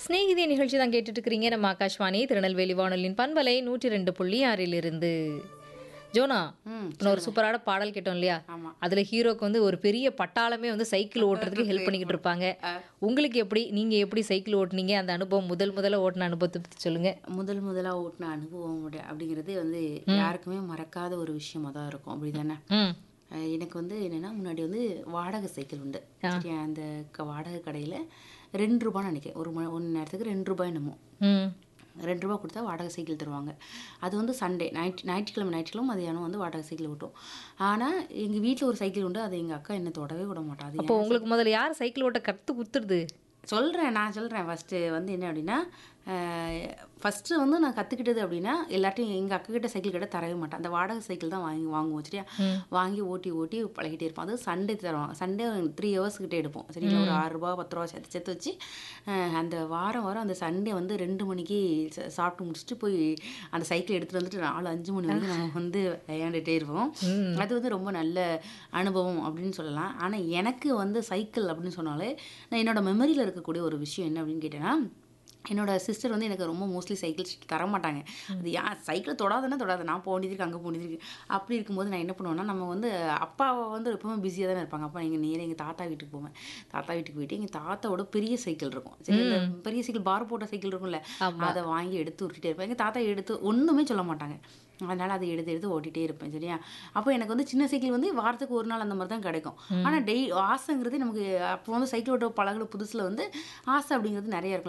ஸ்நேகிதி நிகழ்ச்சி தான் கேட்டுட்டு இருக்கிறீங்க நம்ம ஆகாஷ்வாணி திருநெல்வேலி வானொலியின் பண்பலை நூற்றி ரெண்டு புள்ளி ஆறிலிருந்து ஜோனா ம் இன்னும் ஒரு சூப்பரான பாடல் கேட்டோம் இல்லையா ஆமா. அதுல ஹீரோக்கு வந்து ஒரு பெரிய பட்டாளமே வந்து சைக்கிள் ஓட்டுறதுக்கு ஹெல்ப் பண்ணிக்கிட்டு இருப்பாங்க உங்களுக்கு எப்படி நீங்க எப்படி சைக்கிள் ஓட்டுனீங்க அந்த அனுபவம் முதல் முதல்ல ஓட்டின அனுபவத்தை பத்தி சொல்லுங்க முதல் முதலா ஓட்டின அனுபவம் உடைய- அப்படிங்கிறது வந்து யாருக்குமே மறக்காத ஒரு விஷயமா தான் இருக்கும் அப்படிதானே ம் அஹ் எனக்கு வந்து என்னன்னா முன்னாடி வந்து வாடகை சைக்கிள் உண்டு சரியா அந்த க- வாடகை கடையில ரெண்டு ரூபான்னு நினைக்கிறேன் ஒரு மணி ஒன்று நேரத்துக்கு ரெண்டு ரூபாய் என்னமோ ம் ரெண்டு ரூபா கொடுத்தா வாடகை சைக்கிள் தருவாங்க அது வந்து சண்டே ஞாயிற்று ஞாயிற்றுக்கிழமை ஞாயிற்றுக்கிழமை மதியானம் வந்து வாடகை சைக்கிள் ஓட்டும் ஆனால் எங்கள் வீட்டில் ஒரு சைக்கிள் உண்டு அது எங்கள் அக்கா என்ன தொடவே விட மாட்டா அது அப்போ உங்களுக்கு முதல்ல யார் சைக்கிள் ஓட்ட கத்து குத்துறது சொல்கிறேன் நான் சொல்கிறேன் ஃபஸ்ட்டு வந்து என்ன அப்படின்னா ஃபஸ்ட்டு வந்து நான் கற்றுக்கிட்டது அப்படின்னா எல்லாத்தையும் எங்கள் அக்கா கிட்ட சைக்கிள் கிட்ட தரவே மாட்டேன் அந்த வாடகை சைக்கிள் தான் வாங்கி வாங்குவோம் சரியா வாங்கி ஓட்டி ஓட்டி பழகிட்டே இருப்போம் அது சண்டே தருவாங்க சண்டே த்ரீ ஹவர்ஸ் கிட்டே எடுப்போம் சரிங்களா ஒரு ஆறு ரூபா பத்து ரூபா சேர்த்து சேர்த்து வச்சு அஹ், அந்த வாரம் வாரம் அந்த சண்டே வந்து ரெண்டு மணிக்கு ச- சாப்பிட்டு முடிச்சுட்டு போய் அந்த சைக்கிள் எடுத்துகிட்டு வந்துட்டு நாலு அஞ்சு மணி வரைக்கும் நம்ம வந்து விளையாண்டுட்டே இருப்போம் அது வந்து ரொம்ப நல்ல அனுபவம் அப்படின்னு சொல்லலாம் ஆனால் எனக்கு வந்து சைக்கிள் அப்படின்னு சொன்னாலே நான் என்னோட மெமரியில் இருக்கக்கூடிய ஒரு விஷயம் என்ன அப்படின்னு கேட்டேன்னா என்னோட சிஸ்டர் வந்து எனக்கு ரொம்ப மோஸ்ட்லி சைக்கிள் தர மாட்டாங்க அது யா சைக்கிள் தொடாதுன்னா தொடாது நான் போண்டிருக்கு அங்கே போண்டிருக்கு அப்படி இருக்கும்போது நான் என்ன பண்ணுவேன்னா நம்ம வந்து அப்பாவை வந்து எப்பவுமே பிஸியாக தானே இருப்பாங்க அப்பா எங்கள் நேரம் எங்கள் தாத்தா வீட்டுக்கு போவேன் தாத்தா வீட்டுக்கு போயிட்டு எங்கள் தாத்தாவோட பெரிய சைக்கிள் இருக்கும் சரி இந்த பெரிய சைக்கிள் பார் போட்ட சைக்கிள் இருக்கும்ல அதை வாங்கி எடுத்து விட்டுட்டே இருப்பேன் எங்கள் தாத்தா எடுத்து ஒன்றுமே சொல்ல மாட்டாங்க அதனால் அதை எடுத்து எடுத்து ஓட்டிகிட்டே இருப்பேன் சரியா அப்போ எனக்கு வந்து சின்ன சைக்கிள் வந்து வாரத்துக்கு ஒரு நாள் அந்த மாதிரி தான் கிடைக்கும் ஆனால் டெய் ஆசைங்கிறது நமக்கு அப்போ வந்து சைக்கிள் ஓட்ட பழகுற புதுசில் வந்து ஆசை அப்படிங்கிறது நிறைய இருக்கலாம்